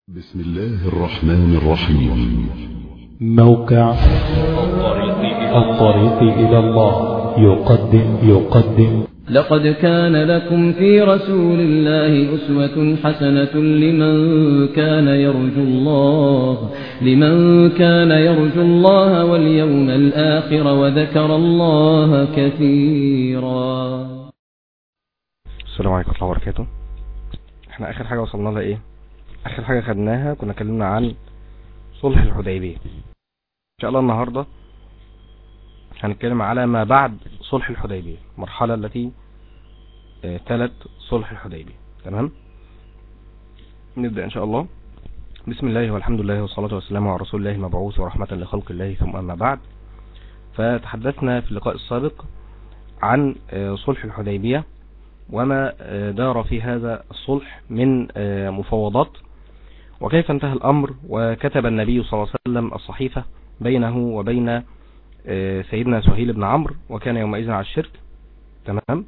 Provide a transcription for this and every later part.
بسم الله الرحمن الرحيم موقع الطريق إلى الله يقدم يقدم لقد كان لكم في رسول الله أسوة حسنة لمن كان يرجو الله لمن كان يرجو الله واليوم الآخر وذكر الله كثيرا السلام عليكم ورحمة الله وبركاته احنا اخر حاجة وصلنا لها ايه اخر حاجة خدناها كنا اتكلمنا عن صلح الحديبية ان شاء الله النهاردة هنتكلم على ما بعد صلح الحديبية المرحلة التي آه، تلت صلح الحديبية تمام نبدأ ان شاء الله بسم الله والحمد لله والصلاة والسلام على رسول الله المبعوث ورحمة لخلق الله ثم أما بعد فتحدثنا في اللقاء السابق عن آه، صلح الحديبية وما آه، دار في هذا الصلح من آه، مفاوضات وكيف انتهى الأمر وكتب النبي صلى الله عليه وسلم الصحيفة بينه وبين آه، سيدنا سهيل بن عمرو وكان يومئذ على الشرك تمام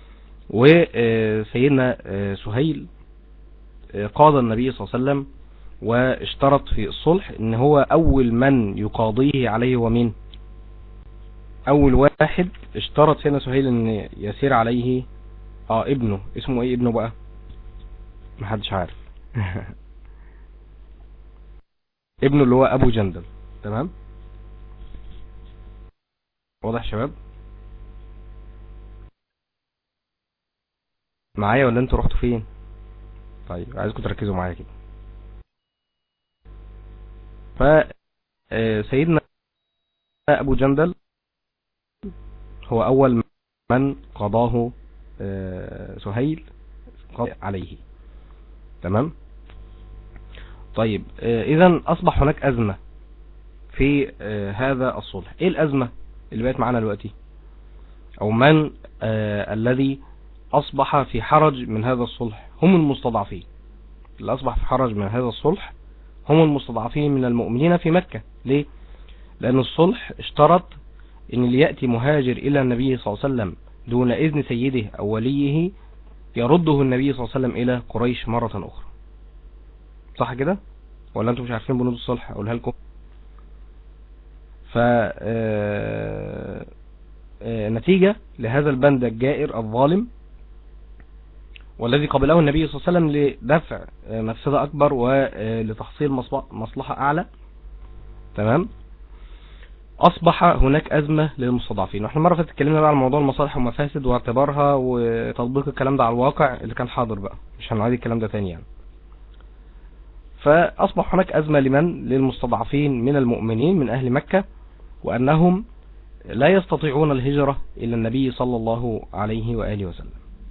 وسيدنا آه، سهيل آه، قاضى النبي صلى الله عليه وسلم واشترط في الصلح ان هو اول من يقاضيه عليه هو مين اول واحد اشترط سيدنا سهيل ان يسير عليه اه ابنه اسمه ايه ابنه بقى محدش عارف ابنه اللي هو ابو جندل تمام واضح يا شباب معايا ولا انتوا رحتوا فين طيب عايزكم تركزوا معايا كده ف آه، سيدنا ابو جندل هو اول من قضاه آه، سهيل قضى عليه تمام طيب اذا اصبح هناك ازمة في آه، هذا الصلح ايه الازمة اللي بقت معانا دلوقتي او من آه، الذي اصبح في حرج من هذا الصلح هم المستضعفين اللي اصبح في حرج من هذا الصلح هم المستضعفين من المؤمنين في مكة ليه لان الصلح اشترط ان اللي يأتي مهاجر الى النبي صلى الله عليه وسلم دون اذن سيده او وليه يرده النبي صلى الله عليه وسلم الى قريش مرة اخرى صح كده ولا انتم مش عارفين بنود الصلح اقولها لكم ف آه، آه، نتيجة لهذا البند الجائر الظالم والذي قبله النبي صلى الله عليه وسلم لدفع آه، مفسدة أكبر ولتحصيل مصلحة- مصلحة أعلى تمام أصبح هناك أزمة للمستضعفين واحنا مرة فاتت اتكلمنا بقى عن موضوع المصالح والمفاسد واعتبارها وتطبيق الكلام ده على الواقع اللي كان حاضر بقى مش هنعيد الكلام ده تاني يعني فأصبح هناك أزمة لمن للمستضعفين من المؤمنين من أهل مكة وأنهم لا يستطيعون الهجرة إلى النبي صلى الله عليه وآله وسلم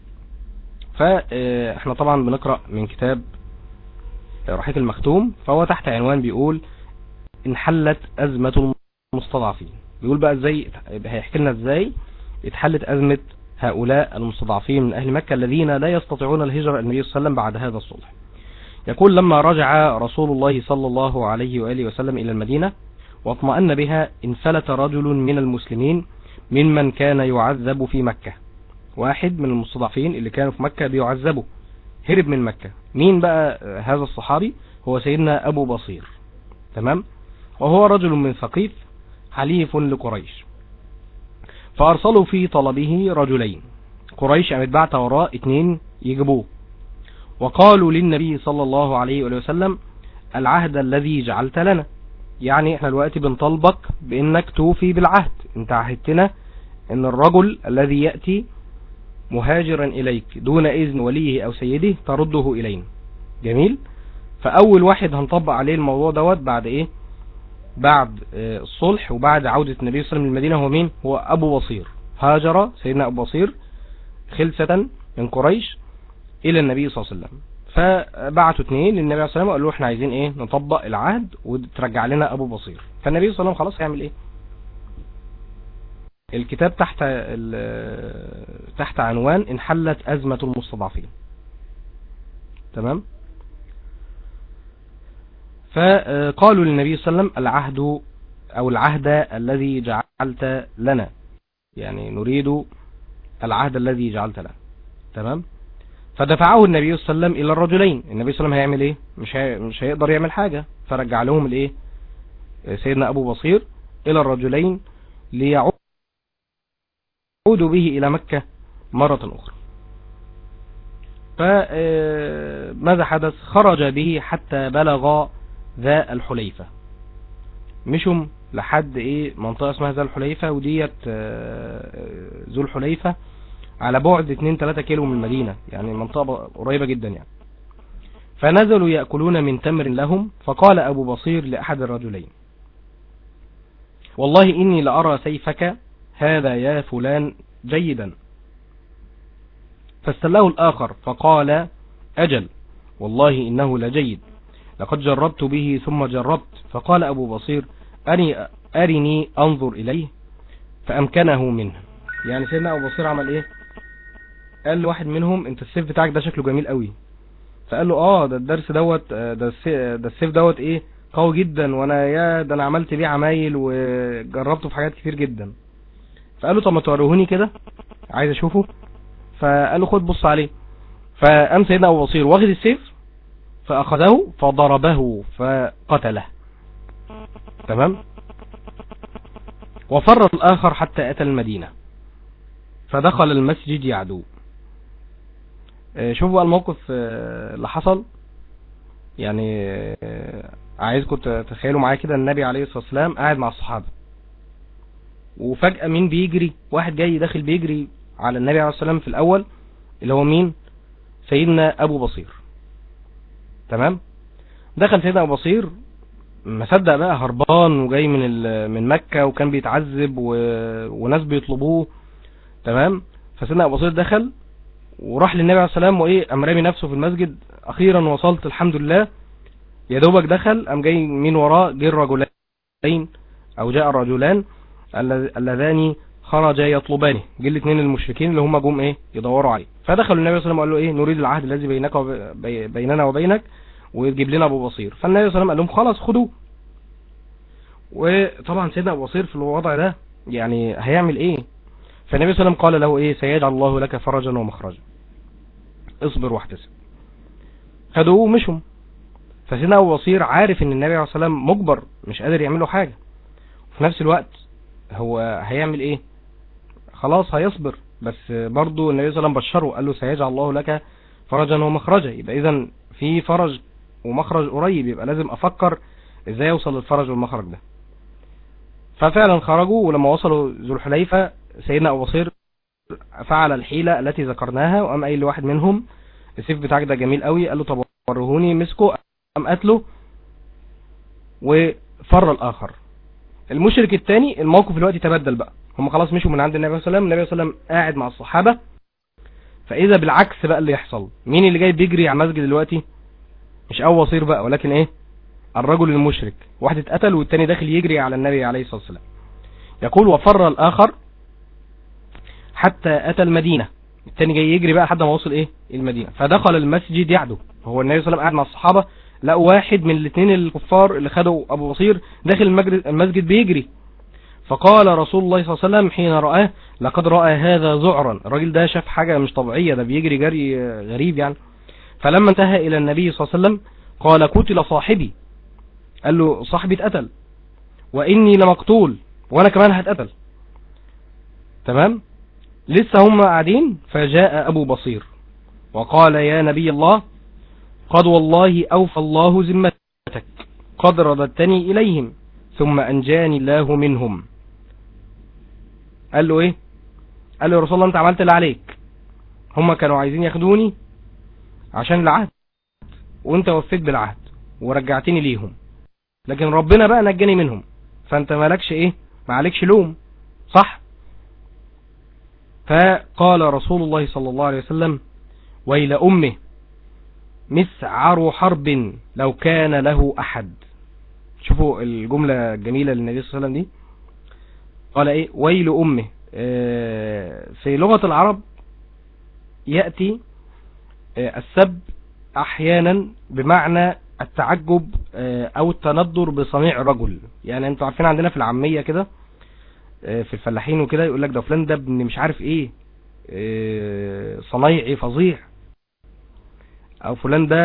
فاحنا طبعا بنقرأ من كتاب رحيق المختوم فهو تحت عنوان بيقول انحلت أزمة المستضعفين بيقول بقى ازاي هيحكي لنا ازاي اتحلت أزمة هؤلاء المستضعفين من أهل مكة الذين لا يستطيعون الهجرة إلى النبي صلى الله عليه وسلم بعد هذا الصلح يقول لما رجع رسول الله صلى الله عليه وآله وسلم إلى المدينة واطمأن بها انفلت رجل من المسلمين ممن كان يعذب في مكة واحد من المستضعفين اللي كانوا في مكة بيعذبوا هرب من مكة مين بقى آه، هذا الصحابي هو سيدنا أبو بصير تمام وهو رجل من ثقيف حليف لقريش فأرسلوا في طلبه رجلين قريش قامت بعت وراه اتنين يجيبوه وقالوا للنبي صلى الله عليه وآله وسلم العهد الذي جعلت لنا يعني احنا دلوقتي بنطالبك بانك توفي بالعهد انت عهدتنا ان الرجل الذي يأتي مهاجرا اليك دون اذن وليه او سيده ترده الينا جميل فاول واحد هنطبق عليه الموضوع دوت بعد ايه بعد آه، الصلح وبعد عودة النبي صلى الله عليه وسلم للمدينة هو مين هو ابو بصير هاجر سيدنا ابو بصير خلسة من قريش الى النبي صلى الله عليه وسلم فبعتوا اثنين للنبي عليه الصلاه والسلام وقالوا له احنا عايزين ايه نطبق العهد وترجع لنا ابو بصير فالنبي صلى الله عليه وسلم خلاص هيعمل ايه الكتاب تحت ال- تحت عنوان انحلت ازمه المستضعفين تمام فقالوا للنبي صلى الله عليه وسلم العهد او العهد الذي جعلت لنا يعني نريد العهد الذي جعلت لنا تمام فدفعه النبي صلى الله عليه وسلم الى الرجلين النبي صلى الله عليه وسلم هيعمل ايه مش هي... مش هيقدر يعمل حاجة فرجع لهم الايه سيدنا ابو بصير الى الرجلين ليعودوا به الى مكة مرة اخرى فماذا حدث خرج به حتى بلغ ذا الحليفة مشهم لحد ايه منطقة اسمها ذا الحليفة وديت ذو الحليفة على بعد 2-3 كيلو من المدينة يعني منطقة قريبة جدا يعني فنزلوا يأكلون من تمر لهم فقال أبو بصير لأحد الرجلين والله إني لأرى سيفك هذا يا فلان جيدا فاستله الآخر فقال أجل والله إنه لجيد لقد جربت به ثم جربت فقال أبو بصير أري أرني أنظر إليه فأمكنه منه يعني سيدنا أبو بصير عمل إيه قال لواحد منهم انت السيف بتاعك ده شكله جميل قوي فقال له اه ده الدرس دوت ده ده السيف دوت ايه قوي جدا وانا يا ده انا عملت بيه عمايل وجربته في حاجات كتير جدا فقال له طب ما توريهوني كده عايز اشوفه فقال له خد بص عليه فقام سيدنا ابو بصير واخد السيف فاخذه فضربه فقتله تمام وفر الاخر حتى اتى المدينة فدخل المسجد يعدو شوفوا بقى الموقف اللي حصل يعني عايزكم تتخيلوا معايا كده النبي عليه الصلاة والسلام قاعد مع الصحابة وفجأة مين بيجري واحد جاي داخل بيجري على النبي عليه الصلاة والسلام في الأول اللي هو مين سيدنا أبو بصير تمام دخل سيدنا أبو بصير ما صدق بقى هربان وجاي من من مكة وكان بيتعذب و... وناس بيطلبوه تمام فسيدنا أبو بصير دخل وراح للنبي عليه الصلاة والسلام وايه قام رامي نفسه في المسجد اخيرا وصلت الحمد لله يا دوبك دخل قام جاي مين وراه جه الرجلين او جاء الرجلان اللذان خرجا يطلبانه جه الاثنين المشركين اللي هم جم ايه يدوروا عليه فدخلوا النبي صلى الله عليه وسلم وقال له ايه نريد العهد الذي بينك وبيننا وبينك وتجيب لنا ابو بصير فالنبي صلى الله عليه وسلم قال لهم خلاص خدوه وطبعا سيدنا ابو بصير في الوضع ده يعني هيعمل ايه فالنبي صلى الله عليه وسلم قال له ايه سيجعل الله لك فرجا ومخرجا اصبر واحتسب خدوه ومشهم فسيدنا ابو بصير عارف ان النبي عليه الصلاه والسلام مجبر مش قادر يعمل له حاجه وفي نفس الوقت هو هيعمل ايه خلاص هيصبر بس برضه النبي صلى الله عليه وسلم بشره قال له سيجعل الله لك فرجا ومخرجا يبقى اذا في فرج ومخرج قريب يبقى لازم افكر ازاي اوصل للفرج والمخرج ده ففعلا خرجوا ولما وصلوا ذو الحليفه سيدنا ابو بصير فعل الحيلة التي ذكرناها وقام قايل لواحد منهم السيف بتاعك ده جميل قوي قال له طب ورهوني مسكه قام قتله وفر الاخر المشرك الثاني الموقف دلوقتي تبدل بقى هم خلاص مشوا من عند النبي صلى الله عليه وسلم النبي صلى الله عليه وسلم قاعد مع الصحابة فاذا بالعكس بقى اللي يحصل مين اللي جاي بيجري على المسجد دلوقتي مش ابو بصير بقى ولكن ايه الرجل المشرك واحد اتقتل والتاني داخل يجري على النبي عليه الصلاة والسلام يقول وفر الاخر حتى اتى المدينة التاني جاي يجري بقى لحد ما وصل ايه المدينة فدخل المسجد يعدو هو النبي صلى الله عليه وسلم قاعد مع الصحابة لقوا واحد من الاثنين الكفار اللي خدوا ابو بصير داخل المسجد بيجري فقال رسول الله صلى الله عليه وسلم حين رآه لقد رأى هذا ذعرا الراجل ده شاف حاجة مش طبيعية ده بيجري جري غريب يعني فلما انتهى الى النبي صلى الله عليه وسلم قال قتل صاحبي قال له صاحبي اتقتل واني لمقتول وانا كمان هتقتل تمام لسه هم قاعدين فجاء ابو بصير وقال يا نبي الله قد والله اوفى الله ذمتك قد رددتني اليهم ثم انجاني الله منهم قال له ايه قال له يا رسول الله انت عملت اللي عليك هم كانوا عايزين ياخدوني عشان العهد وانت وفيت بالعهد ورجعتني ليهم لكن ربنا بقى نجاني منهم فانت مالكش ايه ما عليكش لوم صح فقال رسول الله صلى الله عليه وسلم ويل أمه مسعر حرب لو كان له أحد شوفوا الجملة الجميلة للنبي صلى الله عليه وسلم دي قال ايه ويل أمه في لغة العرب يأتي السب احيانا بمعنى التعجب او التندر بصنيع الرجل يعني انتوا عارفين عندنا في العامية كده في الفلاحين وكده يقول لك ده فلان ده ابن مش عارف ايه صنايعي فظيع او فلان ده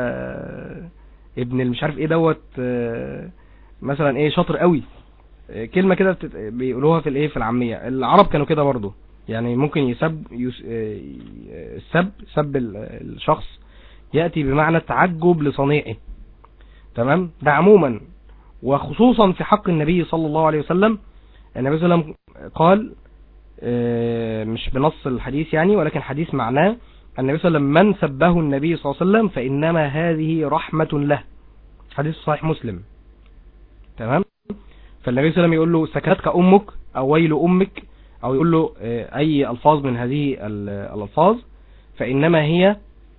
ابن مش عارف ايه دوت آه، مثلا ايه شاطر قوي آه، كلمة كده بتت- بيقولوها في الايه في العامية العرب كانوا كده برضو يعني ممكن يسب يس- آه، السب سب ال- الشخص يأتي بمعنى التعجب لصنيعه تمام ده عموما وخصوصا في حق النبي صلى الله عليه وسلم النبي صلى الله عليه وسلم قال آه، مش بنص الحديث يعني ولكن حديث معناه النبي صلى الله عليه وسلم من سبه النبي صلى الله عليه وسلم فإنما هذه رحمة له حديث صحيح مسلم تمام فالنبي صلى الله عليه وسلم يقول له سكتك أمك أو ويل أمك أو يقول له آه، أي ألفاظ من هذه ال- الألفاظ فإنما هي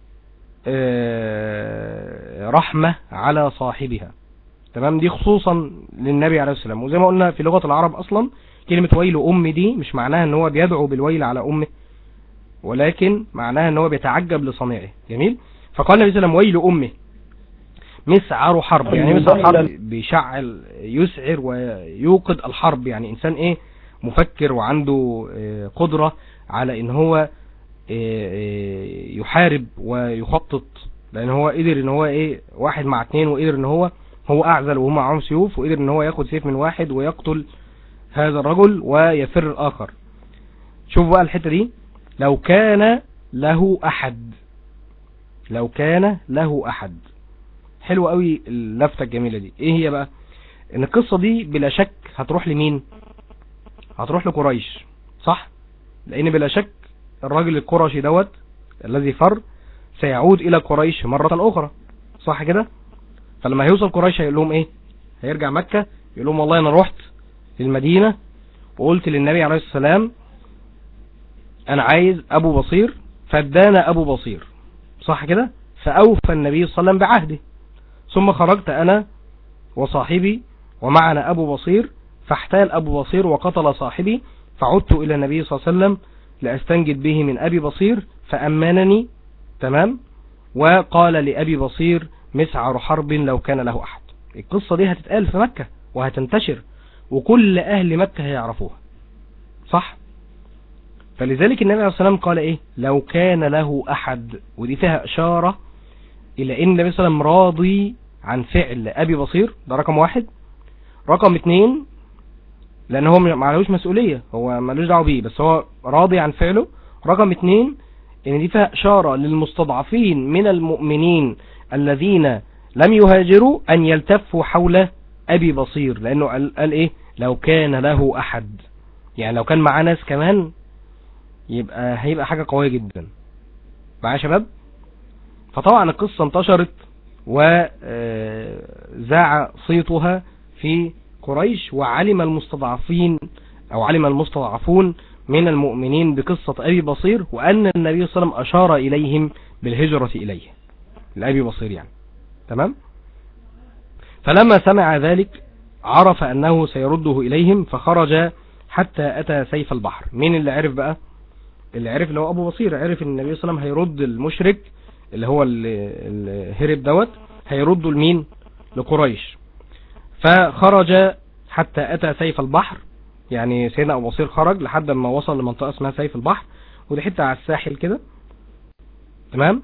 آه، رحمة على صاحبها تمام دي خصوصا للنبي عليه السلام وزي ما قلنا في لغة العرب أصلا كلمة ويل أم دي مش معناها ان هو بيدعو بالويل على أمه ولكن معناها ان هو بيتعجب لصنيعه جميل فقال النبي صلى الله عليه وسلم ويل أمه مسعر حرب يعني مسعر حرب بيشعل يسعر ويوقد الحرب يعني انسان ايه مفكر وعنده آه، قدرة على ان هو آه، آه، يحارب ويخطط لان هو قدر ان هو ايه واحد مع اتنين وقدر ان هو هو اعزل وهم معاهم سيوف وقدر ان هو ياخد سيف من واحد ويقتل هذا الرجل ويفر الاخر شوفوا بقى الحتة دي لو كان له احد لو كان له احد حلو قوي اللفتة الجميلة دي ايه هي بقى ان القصة دي بلا شك هتروح لمين هتروح لقريش صح لان بلا شك الراجل القرشي دوت الذي فر سيعود الى قريش مرة اخرى صح كده فلما هيوصل قريش هيقول لهم ايه هيرجع مكة يقول لهم والله انا رحت للمدينة وقلت للنبي عليه السلام انا عايز ابو بصير فادانا ابو بصير صح كده فاوفى النبي صلى الله عليه وسلم بعهده ثم خرجت انا وصاحبي ومعنا ابو بصير فاحتال ابو بصير وقتل صاحبي فعدت الى النبي صلى الله عليه وسلم لاستنجد به من ابي بصير فامنني تمام وقال لابي بصير مسعر حرب لو كان له احد القصة دي هتتقال في مكة وهتنتشر وكل اهل مكة هيعرفوها صح فلذلك النبي عليه الصلاة والسلام قال ايه لو كان له احد ودي فيها اشارة الى ان النبي صلى الله عليه وسلم راضي عن فعل ابي بصير ده رقم واحد رقم اتنين لان هو ما عليهوش مسؤولية هو ملوش دعوه بيه بس هو راضي عن فعله رقم اتنين ان دي فيها اشارة للمستضعفين من المؤمنين الذين لم يهاجروا ان يلتفوا حول ابي بصير لانه قال, قال ايه لو كان له احد يعني لو كان معاه ناس كمان يبقى هيبقى حاجة قوية جدا معايا يا شباب فطبعا القصة انتشرت وزاع صيتها في قريش وعلم المستضعفين او علم المستضعفون من المؤمنين بقصة ابي بصير وان النبي صلى الله عليه وسلم اشار اليهم بالهجرة اليه لابي بصير يعني تمام فلما سمع ذلك عرف انه سيرده اليهم فخرج حتى اتى سيف البحر مين اللي عرف بقى اللي عرف اللي هو ابو بصير عرف ان النبي صلى الله عليه وسلم هيرد المشرك اللي هو الهرب دوت هيرده لمين لقريش فخرج حتى اتى سيف البحر يعني سيدنا ابو بصير خرج لحد ما وصل لمنطقه اسمها سيف البحر ودي حته على الساحل كده تمام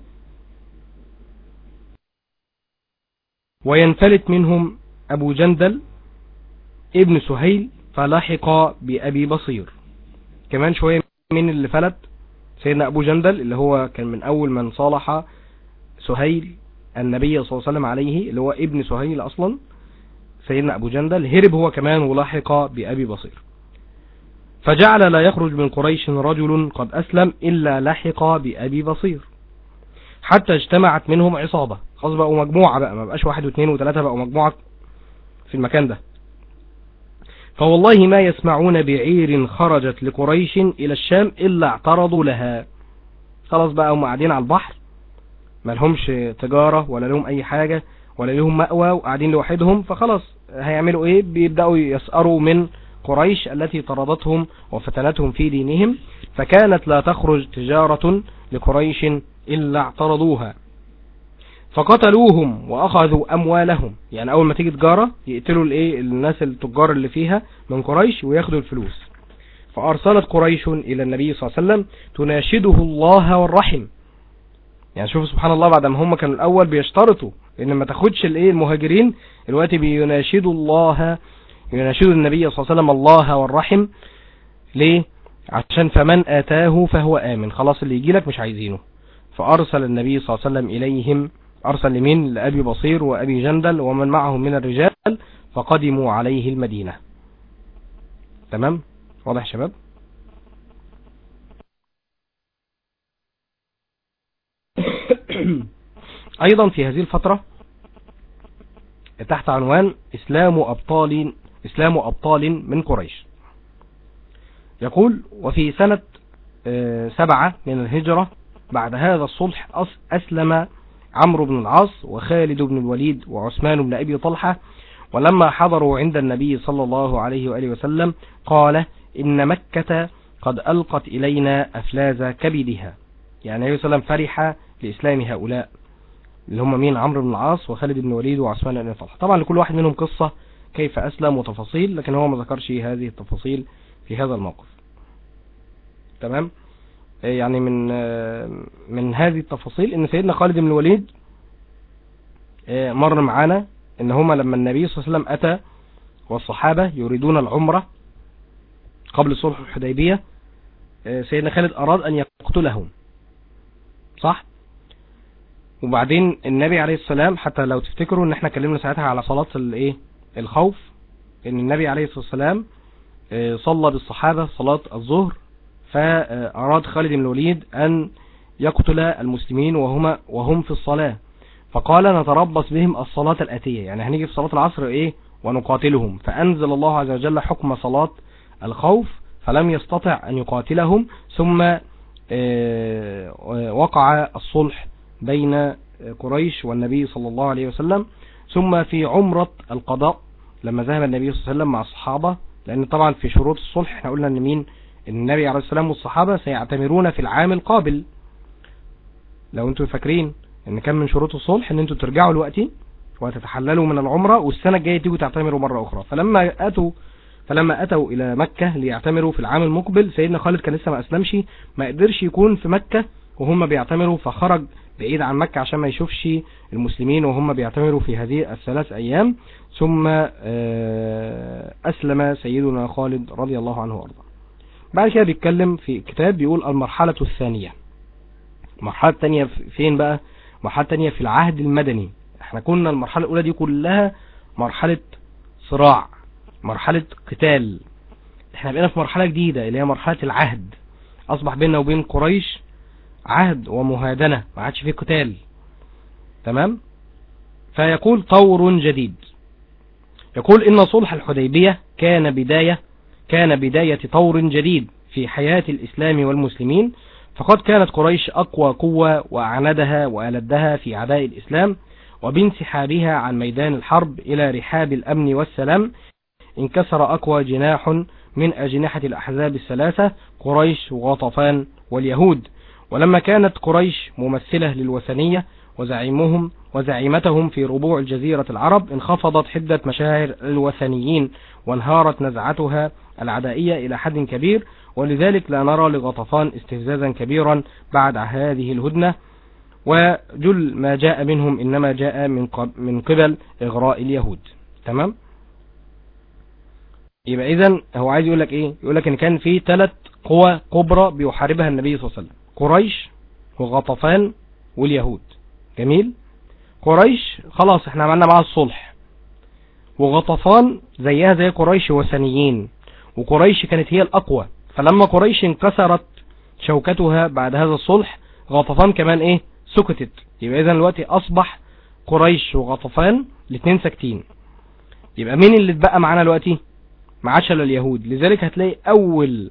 وينفلت منهم ابو جندل ابن سهيل فلحق بابي بصير كمان شويه من اللي فلت سيدنا ابو جندل اللي هو كان من اول من صالح سهيل النبي صلى الله عليه وسلم عليه اللي هو ابن سهيل اصلا سيدنا ابو جندل هرب هو كمان ولاحق بابي بصير فجعل لا يخرج من قريش رجل قد اسلم الا لحق بابي بصير حتى اجتمعت منهم عصابة خلاص بقوا مجموعة بقى ما بقاش واحد واثنين وثلاثة بقوا مجموعة في المكان ده فوالله ما يسمعون بعير خرجت لقريش الى الشام الا اعترضوا لها خلاص بقى هم قاعدين على البحر ما لهمش تجارة ولا لهم اي حاجة ولا لهم مأوى وقاعدين لوحدهم فخلاص هيعملوا ايه بيبدأوا يسأروا من قريش التي طردتهم وفتنتهم في دينهم فكانت لا تخرج تجارة لقريش إلا اعترضوها فقتلوهم واخذوا اموالهم يعني اول ما تيجي تجارة يقتلوا الايه الناس التجار اللي فيها من قريش وياخدوا الفلوس فارسلت قريش الى النبي صلى الله عليه وسلم تناشده الله والرحم يعني شوف سبحان الله بعد ما هم كانوا الاول بيشترطوا ان ما تاخدش الايه المهاجرين دلوقتي بيناشدوا الله يناشدوا النبي صلى الله عليه وسلم الله والرحم ليه عشان فمن اتاه فهو امن خلاص اللي يجي لك مش عايزينه فارسل النبي صلى الله عليه وسلم اليهم ارسل لمين لابي بصير وابي جندل ومن معهم من الرجال فقدموا عليه المدينة تمام واضح يا شباب ايضا في هذه الفترة تحت عنوان اسلام ابطال اسلام ابطال من قريش يقول وفي سنة آه، سبعة من الهجرة بعد هذا الصلح أس- أسلم عمرو بن العاص وخالد بن الوليد وعثمان بن أبي طلحة ولما حضروا عند النبي صلى الله عليه وآله وسلم قال إن مكة قد ألقت إلينا أفلاز كبدها يعني النبي صلى الله عليه وسلم فرح لإسلام هؤلاء اللي هم مين عمرو بن العاص وخالد بن الوليد وعثمان بن أبي طلحة طبعا لكل واحد منهم قصة كيف أسلم وتفاصيل لكن هو ما ذكرش هذه التفاصيل في هذا الموقف تمام آه، يعني من آه، من هذه التفاصيل ان سيدنا خالد بن الوليد آه، مر معانا ان هما لما النبي صلى الله عليه وسلم اتى والصحابة يريدون العمرة قبل صلح الحديبية آه، سيدنا خالد اراد ان يقتلهم صح وبعدين النبي عليه السلام حتى لو تفتكروا ان احنا اتكلمنا ساعتها على صلاة الايه الخوف ان النبي عليه الصلاة والسلام آه، صلى بالصحابة صلاة الظهر فأراد خالد بن الوليد أن يقتل المسلمين وهما وهم في الصلاة فقال نتربص بهم الصلاة الآتية يعني هنيجي في صلاة العصر إيه ونقاتلهم فأنزل الله عز وجل حكم صلاة الخوف فلم يستطع أن يقاتلهم ثم آه، وقع الصلح بين قريش والنبي صلى الله عليه وسلم ثم في عمرة القضاء لما ذهب النبي صلى الله عليه وسلم مع الصحابة لأن طبعا في شروط الصلح احنا قلنا ان مين ان النبي عليه السلام والصحابة سيعتمرون في العام القابل لو انتم فاكرين ان كان من شروط الصلح ان انتم ترجعوا دلوقتي وتتحللوا من العمرة والسنة الجاية تيجوا تعتمروا مرة اخرى فلما اتوا فلما اتوا الى مكة ليعتمروا في العام المقبل سيدنا خالد كان لسه ما اسلمش ما قدرش يكون في مكة وهم بيعتمروا فخرج بعيد عن مكة عشان ما يشوفش المسلمين وهم بيعتمروا في هذه الثلاث ايام ثم آه، اسلم سيدنا خالد رضي الله عنه وارضاه بعد كده بيتكلم في كتاب بيقول المرحلة الثانية المرحلة الثانية فين بقى المرحلة الثانية في العهد المدني احنا كنا المرحلة الاولى دي كلها مرحلة صراع مرحلة قتال احنا بقينا في مرحلة جديدة اللي هي مرحلة العهد اصبح بيننا وبين قريش عهد ومهادنة ما عادش فيه قتال تمام فيقول طور جديد يقول ان صلح الحديبية كان بداية كان بداية طور جديد في حياة الإسلام والمسلمين فقد كانت قريش أقوى قوة وأعندها وألدها في عداء الإسلام وبانسحابها عن ميدان الحرب إلى رحاب الأمن والسلام انكسر أقوى جناح من أجنحة الأحزاب الثلاثة قريش وغطفان واليهود ولما كانت قريش ممثلة للوثنية وزعيمهم وزعيمتهم في ربوع الجزيرة العرب انخفضت حدة مشاعر الوثنيين وانهارت نزعتها العدائية إلى حد كبير ولذلك لا نرى لغطفان استفزازا كبيرا بعد هذه الهدنة وجل ما جاء منهم إنما جاء من قب- من قبل إغراء اليهود تمام يبقى إذن هو عايز يقول لك إيه يقول لك إن كان في ثلاث قوى كبرى بيحاربها النبي صلى الله عليه وسلم قريش وغطفان واليهود جميل قريش خلاص احنا عملنا معاها الصلح وغطفان زيها زي قريش وثنيين وقريش كانت هي الأقوى فلما قريش انكسرت شوكتها بعد هذا الصلح غطفان كمان ايه سكتت يبقى اذا دلوقتي اصبح قريش وغطفان الاثنين ساكتين يبقى مين اللي اتبقى معانا دلوقتي ما عادش الا اليهود لذلك هتلاقي اول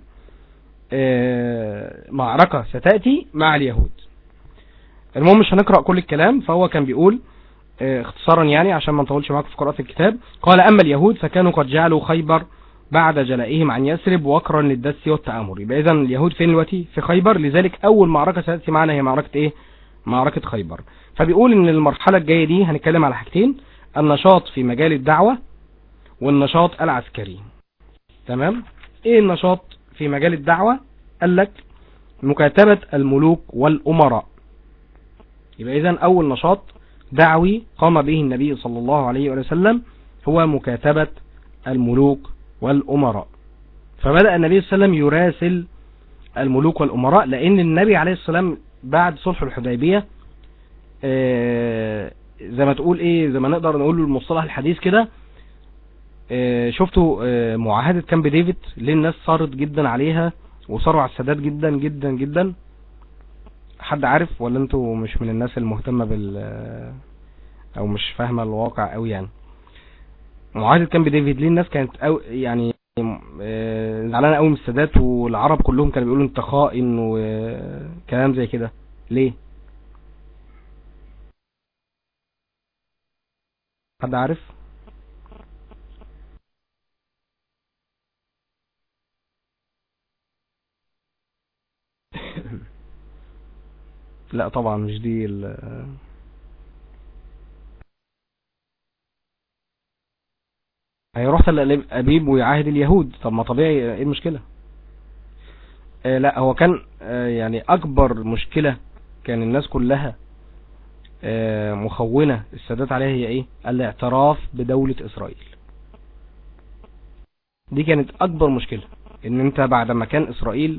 آه، معركة ستأتي مع اليهود المهم مش هنقرأ كل الكلام فهو كان بيقول آه، اختصارا يعني عشان ما نطولش معاكم في قراءة الكتاب قال أما اليهود فكانوا قد جعلوا خيبر بعد جلائهم عن يثرب وقرا للدس والتآمر يبقى إذا اليهود فين دلوقتي في خيبر لذلك أول معركة ستأتي معنا هي معركة إيه معركة خيبر فبيقول إن المرحلة الجاية دي هنتكلم على حاجتين النشاط في مجال الدعوة والنشاط العسكري تمام ايه النشاط في مجال الدعوة قال لك مكاتبة الملوك والأمراء يبقى اذا اول نشاط دعوي قام به النبي صلى الله عليه وسلم هو مكاتبة الملوك والأمراء فبدأ النبي صلى الله عليه وسلم يراسل الملوك والأمراء لأن النبي عليه السلام بعد صلح الحديبية آه، زي ما تقول ايه زي ما نقدر نقول المصطلح الحديث كده آه، شفتوا آه، معاهدة كامب ديفيد ليه الناس صارت جدا عليها وصاروا على السادات جدا جدا جدا حد عارف ولا انتوا مش من الناس المهتمة بال او مش فاهمة الواقع قوي يعني معاهدة كامب ديفيد ليه الناس كانت أو يعني آه، زعلانة قوي من السادات والعرب كلهم كانوا بيقولوا انت خائن وكلام زي كده ليه حد عارف لا طبعا مش دي ال هيروح تل أبيب ويعاهد اليهود طب ما طبيعي ايه المشكلة آه لا هو كان آه يعني اكبر مشكلة كان الناس كلها آه مخونة السادات عليها هي ايه الاعتراف بدولة اسرائيل دي كانت اكبر مشكلة ان انت بعد ما كان اسرائيل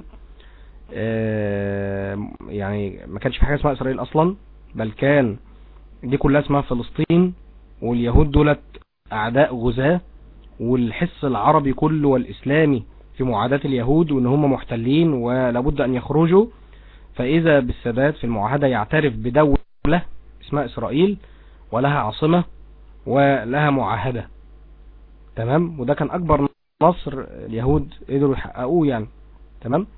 آه يعني ما كانش في حاجة اسمها اسرائيل اصلا بل كان دي كلها اسمها فلسطين واليهود دولت اعداء غزاة والحس العربي كله والاسلامي في معاداة اليهود وان هم محتلين ولابد ان يخرجوا فاذا بالسادات في المعاهدة يعترف بدولة اسمها اسرائيل ولها عاصمة ولها معاهدة تمام وده كان اكبر نصر اليهود قدروا يحققوه يعني تمام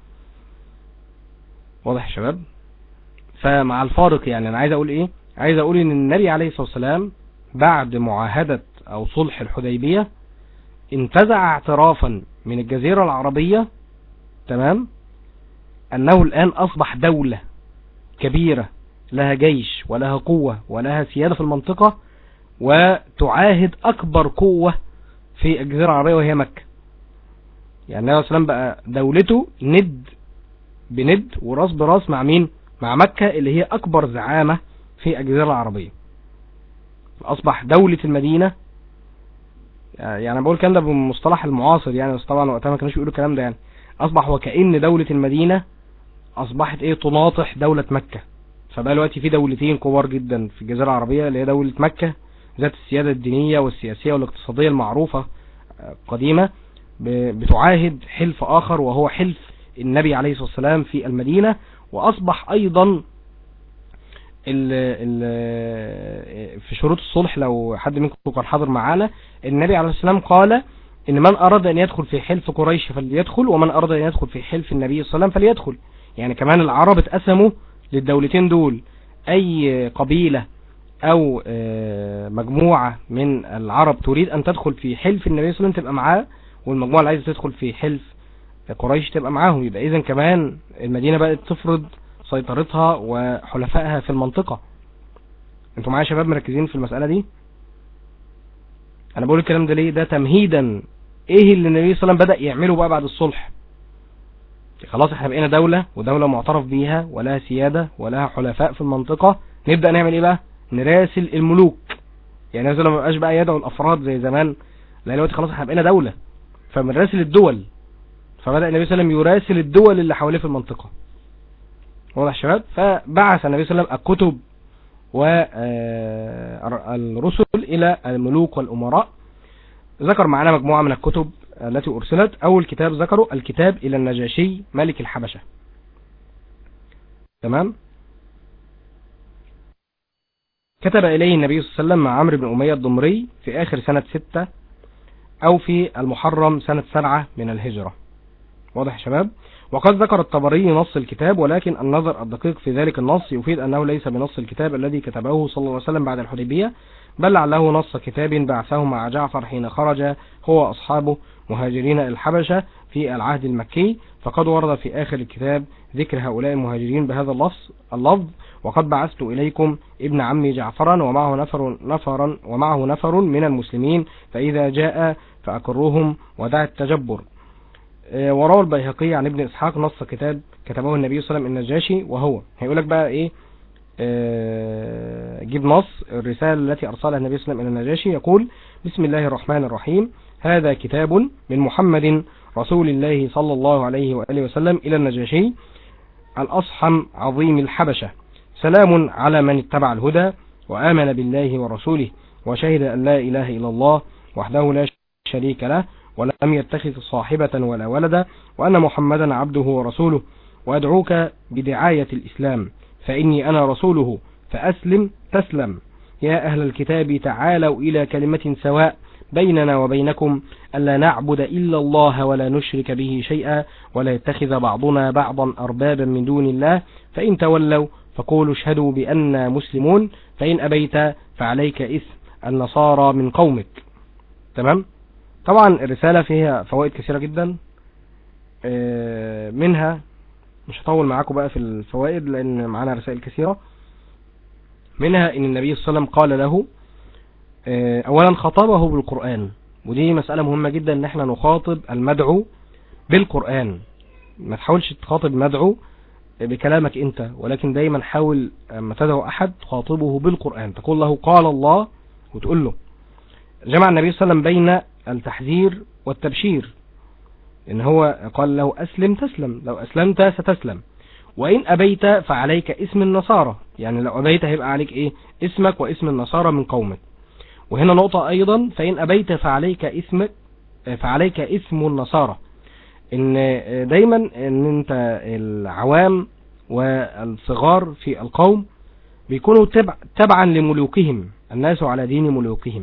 واضح يا شباب فمع الفارق يعني انا عايز اقول ايه عايز اقول ان النبي عليه الصلاة والسلام بعد معاهدة او صلح الحديبية انتزع اعترافا من الجزيرة العربية تمام انه الان اصبح دولة كبيرة لها جيش ولها قوة ولها سيادة في المنطقة وتعاهد اكبر قوة في الجزيرة العربية وهي مكة يعني النبي عليه الصلاة والسلام بقى دولته ند بند وراس براس مع مين مع مكة اللي هي اكبر زعامة في الجزيرة العربية اصبح دولة المدينة يعني انا بقول الكلام ده بمصطلح المعاصر يعني بس طبعا وقتها ما كانوش بيقولوا الكلام ده يعني اصبح وكأن دولة المدينة اصبحت ايه تناطح دولة مكة فبقى دلوقتي في دولتين كبار جدا في الجزيرة العربية اللي هي دولة مكة ذات السيادة الدينية والسياسية والاقتصادية المعروفة قديمة بتعاهد حلف اخر وهو حلف النبي عليه الصلاة والسلام في المدينة واصبح ايضا ال ال في شروط الصلح لو حد منكم كان حاضر معانا النبي عليه الصلاة والسلام قال ان من اراد ان يدخل في حلف قريش فليدخل ومن اراد ان يدخل في حلف النبي صلى الله عليه وسلم فليدخل يعني كمان العرب اتقسموا للدولتين دول اي قبيلة او مجموعة من العرب تريد ان تدخل في حلف النبي صلى الله عليه وسلم تبقى معاه والمجموعة اللي عايزة تدخل في حلف قريش تبقى معاهم يبقى اذا كمان المدينة بقت تفرض سيطرتها وحلفائها في المنطقة انتوا معايا شباب مركزين في المسألة دي انا بقول الكلام ده ليه ده تمهيدا ايه اللي النبي صلى الله عليه وسلم بدأ يعمله بقى بعد الصلح خلاص احنا بقينا دولة ودولة معترف بيها ولها سيادة ولها حلفاء في المنطقة نبدأ نعمل ايه بقى نراسل الملوك يعني مثلا ما بقاش بقى يدعو الافراد زي زمان لا دلوقتي خلاص احنا بقينا دولة فبنراسل الدول فبدأ النبي صلى الله عليه وسلم يراسل الدول اللي حواليه في المنطقة واضح شباب فبعث النبي صلى الله عليه وسلم الكتب والرسل إلى الملوك والأمراء ذكر معنا مجموعة من الكتب التي أرسلت أول كتاب ذكره الكتاب إلى النجاشي ملك الحبشة تمام كتب إليه النبي صلى الله عليه وسلم مع عمرو بن أمية الضمري في آخر سنة ستة أو في المحرم سنة سبعة من الهجرة واضح يا شباب وقد ذكر الطبري نص الكتاب ولكن النظر الدقيق في ذلك النص يفيد أنه ليس بنص الكتاب الذي كتبه صلى الله عليه وسلم بعد الحديبية بل لعله نص كتاب بعثه مع جعفر حين خرج هو أصحابه مهاجرين الحبشة في العهد المكي فقد ورد في آخر الكتاب ذكر هؤلاء المهاجرين بهذا اللفظ اللفظ وقد بعثت إليكم ابن عمي جعفرا ومعه نفر نفرا ومعه نفر من المسلمين فإذا جاء فأكروهم ودع التجبر وروى البيهقي عن ابن إسحاق نص كتاب كتبه النبي صلى الله عليه وسلم النجاشي وهو هيقولك بقى إيه آه، جيب نص الرسالة التي أرسلها النبي صلى الله عليه وسلم إلى النجاشي يقول بسم الله الرحمن الرحيم هذا كتاب من محمد رسول الله صلى الله عليه وآله وسلم إلى النجاشي الأصحم عظيم الحبشة سلام على من اتبع الهدى وآمن بالله ورسوله وشهد أن لا إله إلا الله وحده لا شريك له ولم يتخذ صاحبة ولا ولدا وأن محمدا عبده ورسوله وأدعوك بدعاية الإسلام فإني أنا رسوله فأسلم تسلم يا أهل الكتاب تعالوا إلى كلمة سواء بيننا وبينكم ألا نعبد إلا الله ولا نشرك به شيئا ولا يتخذ بعضنا بعضا أربابا من دون الله فإن تولوا فقولوا اشهدوا بأننا مسلمون فإن أبيت فعليك إثم النصارى من قومك تمام طبعا الرسالة فيها فوائد كثيرة جدا آه، منها مش هطول معاكم بقى في الفوائد لأن معانا رسائل كثيرة منها ان النبي صلى الله عليه وسلم قال له آه، اولا خطبه بالقرآن ودي مسألة مهمة جدا ان احنا نخاطب المدعو بالقرآن ما تحاولش تخاطب مدعو بكلامك انت ولكن دايما حاول اما تدعو احد تخاطبه بالقرآن تقول له قال الله وتقول له جمع النبي صلى الله عليه وسلم بين التحذير والتبشير ان هو قال له اسلم تسلم لو اسلمت ستسلم وإن أبيت فعليك اسم النصارى يعني لو أبيت هيبقى عليك إيه اسمك واسم النصارى من قومك وهنا نقطة أيضا فإن أبيت فعليك اسمك فعليك اسم النصارى إن دايما إن أنت العوام والصغار في القوم بيكونوا تبع تبعا لملوكهم الناس على دين ملوكهم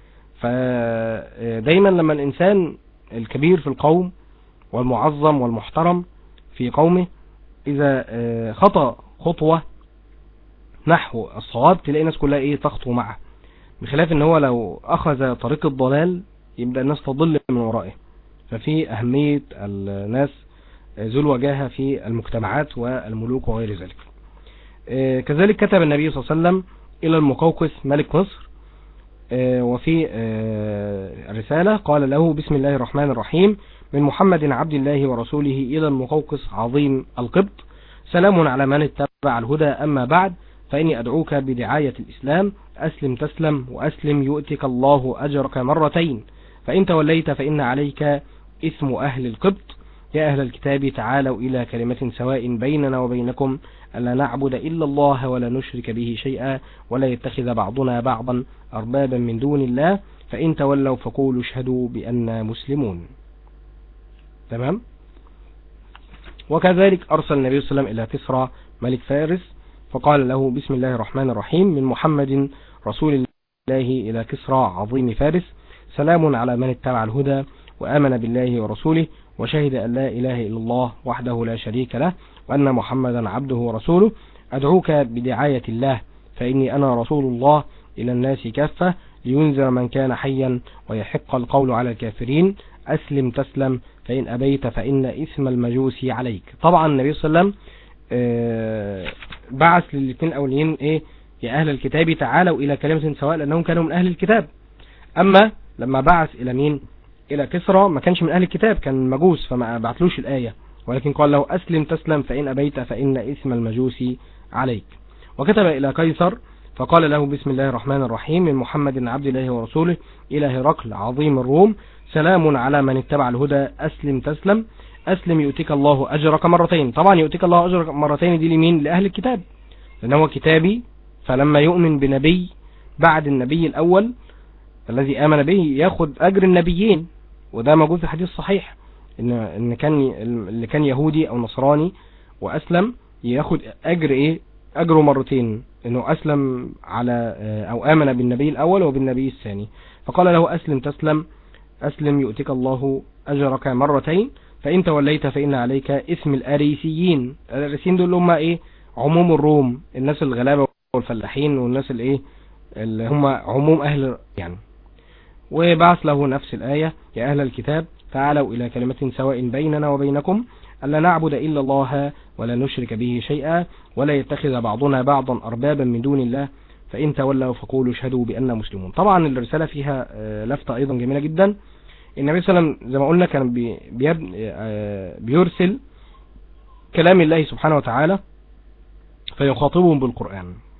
فدايما لما الإنسان الكبير في القوم والمعظم والمحترم في قومه إذا آه، خطأ خطوة نحو الصواب تلاقي الناس كلها إيه تخطو معه بخلاف إن هو لو أخذ طريق الضلال يبدأ الناس تضل من ورائه ففي أهمية الناس ذو الوجاهة في المجتمعات والملوك وغير ذلك آه، كذلك كتب النبي صلى الله عليه وسلم إلى المقوقس ملك مصر آه، وفي الرسالة قال له بسم الله الرحمن الرحيم من محمد عبد الله ورسوله إلى المقوقس عظيم القبط سلام على من اتبع الهدى أما بعد فإني أدعوك بدعاية الإسلام أسلم تسلم وأسلم يؤتك الله أجرك مرتين فإن توليت فإن عليك اسم أهل القبط يا أهل الكتاب تعالوا إلى كلمة سواء بيننا وبينكم ألا نعبد إلا الله ولا نشرك به شيئا ولا يتخذ بعضنا بعضا أربابا من دون الله فإن تولوا فقولوا اشهدوا بأننا مسلمون تمام وكذلك أرسل النبي صلى الله عليه وسلم إلى كسرى ملك فارس فقال له بسم الله الرحمن الرحيم من محمد رسول الله إلى كسرى عظيم فارس سلام على من اتبع الهدى وآمن بالله ورسوله وشهد أن لا إله إلا الله وحده لا شريك له وأن محمدا عبده ورسوله أدعوك بدعاية الله فإني أنا رسول الله إلى الناس كافة لينذر من كان حيا ويحق القول على الكافرين أسلم تسلم فإن أبيت فإن إثم المجوس عليك طبعا النبي صلى الله عليه وسلم آه، بعث للاثنين الأولين إيه يا أهل الكتاب تعالوا إلى كلمة سواء لأنهم كانوا من أهل الكتاب أما لما بعث إلى مين إلى كسرى ما كانش من أهل الكتاب كان مجوس فما بعثلوش الآية ولكن قال له أسلم تسلم فإن أبيت فإن إثم المجوس عليك وكتب إلى قيصر فقال له بسم الله الرحمن الرحيم من محمد عبد الله ورسوله إلى هرقل عظيم الروم سلام على من اتبع الهدى أسلم تسلم أسلم يؤتيك الله أجرك مرتين طبعا يؤتيك الله أجرك مرتين دي لمين لأهل الكتاب لأن هو كتابي فلما يؤمن بنبي بعد النبي الأول الذي آمن به ياخد أجر النبيين وده موجود في الحديث الصحيح إن, إن كان اللي كان يهودي أو نصراني وأسلم ياخد أجر إيه أجره مرتين إنه أسلم على أو آمن بالنبي الأول وبالنبي الثاني فقال له أسلم تسلم أسلم يؤتك الله أجرك مرتين فإن توليت فإن عليك اسم الأريسيين الأريسيين دول هم إيه عموم الروم الناس الغلابة والفلاحين والناس الإيه اللي هم عموم أهل يعني وبعث له نفس الآية يا أهل الكتاب تعالوا إلى كلمة سواء بيننا وبينكم ألا نعبد إلا الله ولا نشرك به شيئا ولا يتخذ بعضنا بعضا أربابا من دون الله فإن تولوا فقولوا اشهدوا بأننا مسلمون طبعا الرسالة فيها لفتة أيضا جميلة جدا النبي صلى الله عليه وسلم زي ما قلنا كان بي بيرسل كلام الله سبحانه وتعالى فيخاطبهم بالقرآن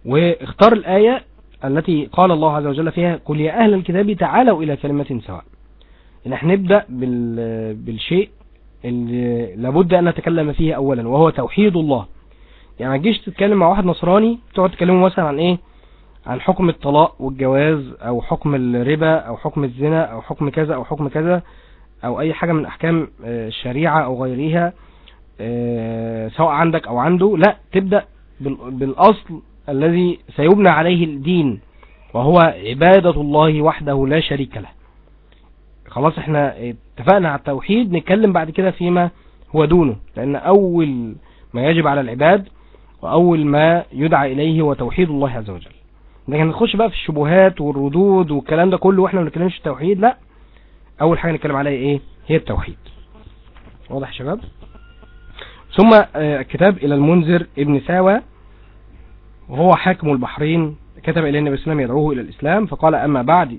واختار الآية التي قال الله عز وجل فيها قل يا أهل الكتاب تعالوا إلى كلمة سواء إن احنا نبدأ بال... بالشيء اللي لابد أن نتكلم فيه أولا وهو توحيد الله يعني ما تجيش تتكلم مع واحد نصراني تقعد تكلمه مثلا عن ايه عن حكم الطلاق والجواز او حكم الربا او حكم الزنا او حكم كذا او حكم كذا او اي حاجة من احكام آه، الشريعة او غيرها آه، سواء عندك او عنده لا تبدأ بال- بالاصل الذي سيبنى عليه الدين وهو عبادة الله وحده لا شريك له خلاص احنا اتفقنا على التوحيد نتكلم بعد كده فيما هو دونه لان اول ما يجب على العباد واول ما يدعى اليه هو توحيد الله عز وجل لكن نخش بقى في الشبهات والردود والكلام ده كله واحنا ما بنتكلمش في التوحيد لا اول حاجه نتكلم عليها ايه هي التوحيد واضح يا شباب ثم آه، كتاب الى المنذر ابن ساوى وهو حاكم البحرين كتب الى النبي صلى الله عليه وسلم يدعوه الى الاسلام فقال اما بعد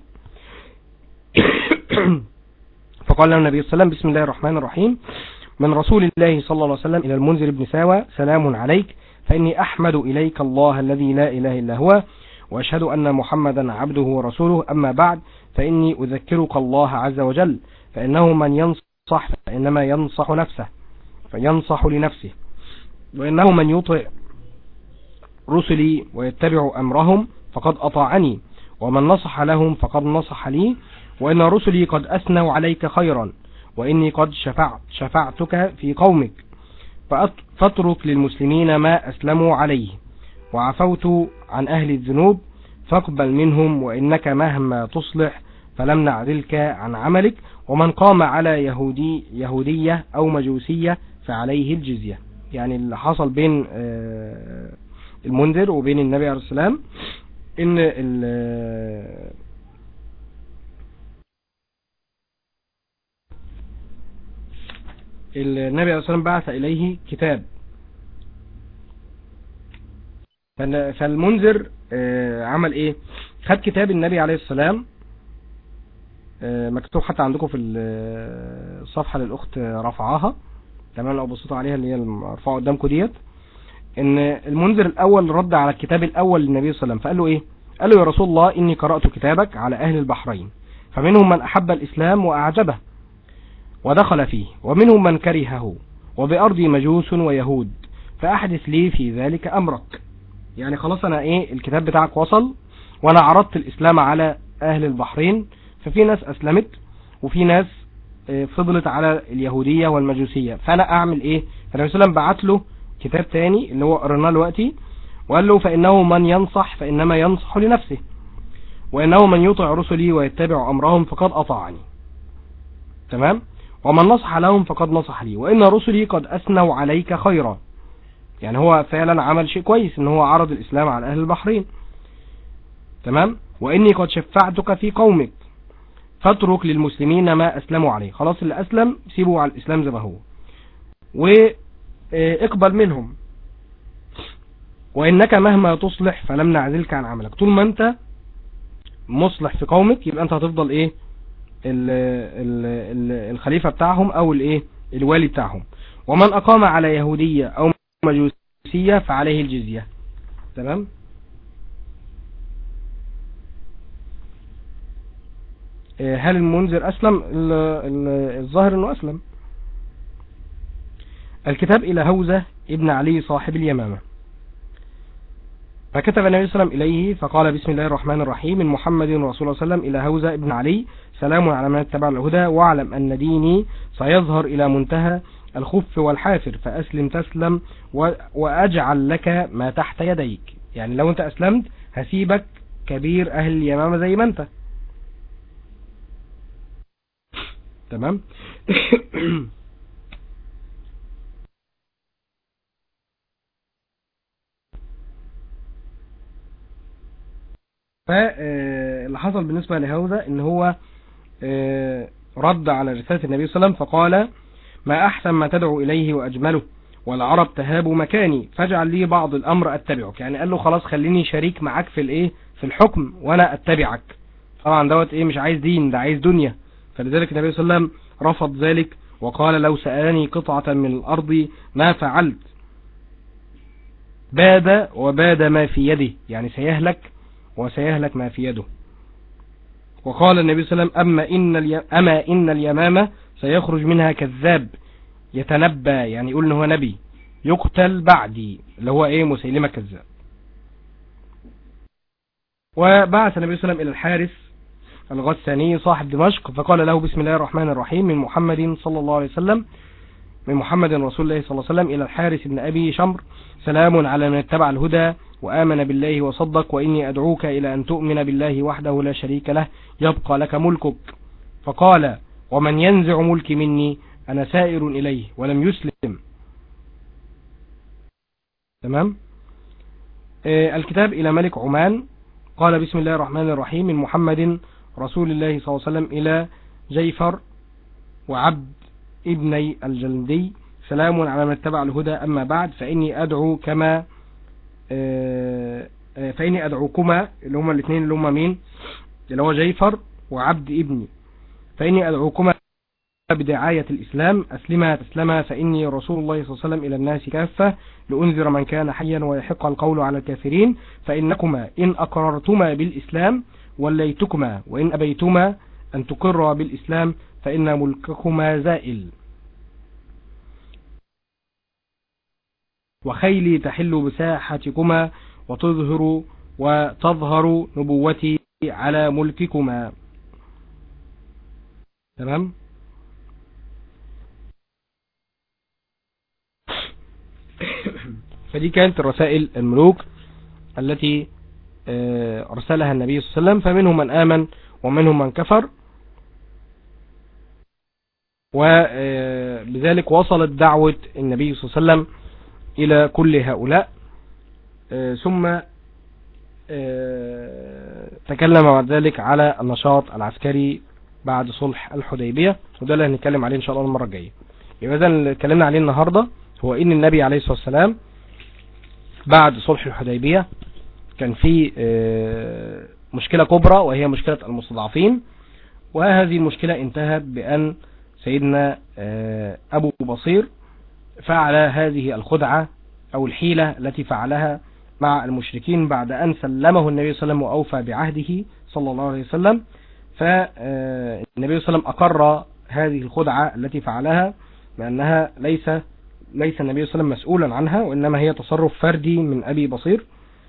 فقال له النبي صلى الله عليه وسلم بسم الله الرحمن الرحيم من رسول الله صلى الله عليه وسلم إلى المنذر بن ساوى سلام عليك فإني أحمد إليك الله الذي لا إله إلا هو وأشهد أن محمدا عبده ورسوله أما بعد فإني أذكرك الله عز وجل فإنه من ينصح فإنما ينصح نفسه فينصح لنفسه وإنه من يطع رسلي ويتبع أمرهم فقد أطاعني ومن نصح لهم فقد نصح لي وإن رسلي قد أثنوا عليك خيرا وإني قد شفعت شفعتك في قومك فأت- فاترك للمسلمين ما أسلموا عليه وعفوت عن أهل الذنوب فاقبل منهم وإنك مهما تصلح فلم نعدلك عن عملك ومن قام على يهودي يهودية أو مجوسية فعليه الجزية يعني اللي حصل بين آه، المنذر وبين النبي عليه السلام ان ال- النبي عليه الصلاة والسلام بعث إليه كتاب فال- فالمنذر آه، عمل ايه خد كتاب النبي عليه السلام آه، مكتوب حتى عندكم في ال- الصفحة للأخت رفعها تمام لو بصيتوا عليها اللي هي المرفوعة قدامكم ديت ان المنذر الأول رد على الكتاب الأول للنبي صلى الله عليه وسلم فقال له ايه قال له يا رسول الله إني قرأت كتابك على أهل البحرين فمنهم من أحب الإسلام وأعجبه ودخل فيه ومنهم من كرهه وبأرضي مجوس ويهود فأحدث لي في ذلك أمرك يعني خلاص أنا إيه الكتاب بتاعك وصل وأنا عرضت الإسلام على أهل البحرين ففي ناس أسلمت وفي ناس آه، فضلت على اليهودية والمجوسية فأنا أعمل إيه فالنبي صلى الله عليه وسلم بعت له كتاب تاني اللي هو قرناه دلوقتي وقال له فإنه من ينصح فإنما ينصح لنفسه وإنه من يطع رسلي ويتبع أمرهم فقد أطاعني تمام ومن نصح لهم فقد نصح لي وإن رسلي قد أثنوا عليك خيرا يعني هو فعلا عمل شيء كويس ان هو عرض الإسلام على أهل البحرين تمام وإني قد شفعتك في قومك فاترك للمسلمين ما أسلموا عليه خلاص اللي أسلم سيبوا على الإسلام زي ما هو واقبل منهم وإنك مهما تصلح فلم نعزلك عن عملك طول ما أنت مصلح في قومك يبقى أنت هتفضل إيه ال ال ال الخليفة بتاعهم او الايه الوالي بتاعهم ومن اقام على يهودية او مجوسية فعليه الجزية تمام آه، هل المنذر اسلم ال- ال- الظاهر انه اسلم الكتاب الى هوزة ابن علي صاحب اليمامة فكتب النبي صلى الله عليه وسلم إليه فقال بسم الله الرحمن الرحيم من محمد رسول الله صلى الله عليه وسلم إلى هوزة ابن علي سلام على من اتبع الهدى واعلم أن ديني سيظهر إلى منتهى الخف والحافر فأسلم تسلم و- وأجعل لك ما تحت يديك يعني لو أنت أسلمت هسيبك كبير أهل اليمامة زي ما أنت تمام فاللي حصل بالنسبة لهوذا ان هو آه، رد على رسالة النبي صلى الله عليه وسلم فقال ما أحسن ما تدعو إليه وأجمله والعرب تهاب مكاني فاجعل لي بعض الأمر أتبعك يعني قال له خلاص خليني شريك معاك في الإيه في الحكم وأنا أتبعك طبعا دوت إيه مش عايز دين ده عايز دنيا فلذلك النبي صلى الله عليه وسلم رفض ذلك وقال لو سألني قطعة من الأرض ما فعلت باد وباد ما في يده يعني سيهلك وسيهلك ما في يده وقال النبي صلى الله عليه وسلم أما إن, الي... أما إن اليمامة سيخرج منها كذاب يتنبى يعني يقول إن هو نبي يقتل بعدي اللي هو إيه مسيلمة كذاب وبعث النبي صلى الله عليه وسلم إلى الحارث الغساني صاحب دمشق فقال له بسم الله الرحمن الرحيم من محمد صلى الله عليه وسلم من محمد رسول الله صلى الله عليه وسلم إلى الحارث بن أبي شمر سلام على من اتبع الهدى وآمن بالله وصدق وإني أدعوك إلى أن تؤمن بالله وحده لا شريك له يبقى لك ملكك فقال ومن ينزع ملكي مني أنا سائر إليه ولم يسلم تمام آه الكتاب إلى ملك عمان قال بسم الله الرحمن الرحيم من محمد رسول الله صلى الله عليه وسلم إلى جيفر وعبد ابني الجلدي سلام على من اتبع الهدى أما بعد فإني أدعو كما فإني أدعوكما اللي هما الاثنين اللي هما مين اللي هو جيفر وعبد ابني فإني أدعوكما بدعاية الإسلام أسلما تسلما فإني رسول الله صلى الله عليه وسلم إلى الناس كافة لأنذر من كان حيا ويحق القول على الكافرين فإنكما إن أقررتما بالإسلام وليتكما وإن أبيتما أن تقر بالإسلام فإن ملككما زائل وخيلي تحل بساحتكما وتظهر وتظهر نبوتي على ملككما تمام فدي كانت رسائل الملوك التي أرسلها النبي صلى الله عليه وسلم فمنهم من آمن ومنهم من كفر وبذلك وصلت دعوة النبي صلى الله عليه وسلم إلى كل هؤلاء ثم تكلم بعد ذلك على النشاط العسكري بعد صلح الحديبية وده اللي هنتكلم عليه إن شاء الله المرة الجاية يبقى ده اللي اتكلمنا عليه النهاردة هو إن النبي عليه الصلاة والسلام بعد صلح الحديبية كان في مشكلة كبرى وهي مشكلة المستضعفين وهذه المشكلة انتهت بأن سيدنا أبو بصير فعل هذه الخدعة أو الحيلة التي فعلها مع المشركين بعد أن سلمه النبي صلى الله عليه وسلم وأوفى بعهده صلى الله عليه وسلم فالنبي صلى الله عليه وسلم أقر هذه الخدعة التي فعلها بأنها ليس ليس النبي صلى الله عليه وسلم مسؤولا عنها وإنما هي تصرف فردي من أبي بصير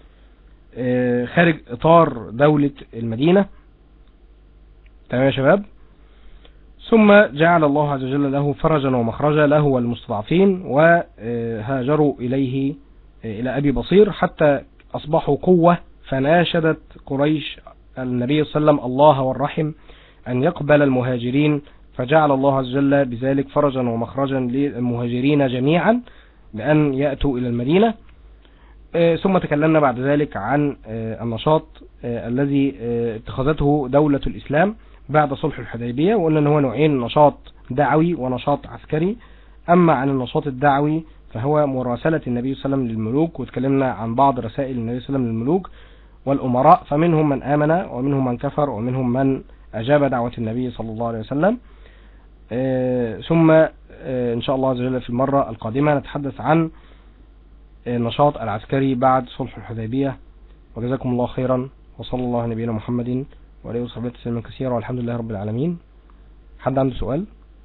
خارج إطار دولة المدينة تمام يا شباب ثم جعل الله عز وجل له فرجا ومخرجا له والمستضعفين وهاجروا إليه إلى أبي بصير حتى أصبحوا قوة فناشدت قريش النبي صلى الله عليه وسلم الله والرحم أن يقبل المهاجرين فجعل الله عز وجل بذلك فرجا ومخرجا للمهاجرين جميعا بأن يأتوا إلى المدينة ثم تكلمنا بعد ذلك عن النشاط الذي اتخذته دولة الإسلام بعد صلح الحديبية وقلنا ان هو نوعين نشاط دعوي ونشاط عسكري اما عن النشاط الدعوي فهو مراسلة النبي صلى الله عليه وسلم للملوك وتكلمنا عن بعض رسائل النبي صلى الله عليه وسلم للملوك والأمراء فمنهم من آمن ومنهم من كفر ومنهم من أجاب دعوة النبي صلى الله عليه وسلم ثم إن شاء الله عز وجل في المرة القادمة نتحدث عن النشاط العسكري بعد صلح الحديبية وجزاكم الله خيرا وصلى الله على نبينا محمد وعليه وصحبه تسليما كثيرا والحمد لله رب العالمين حد عنده سؤال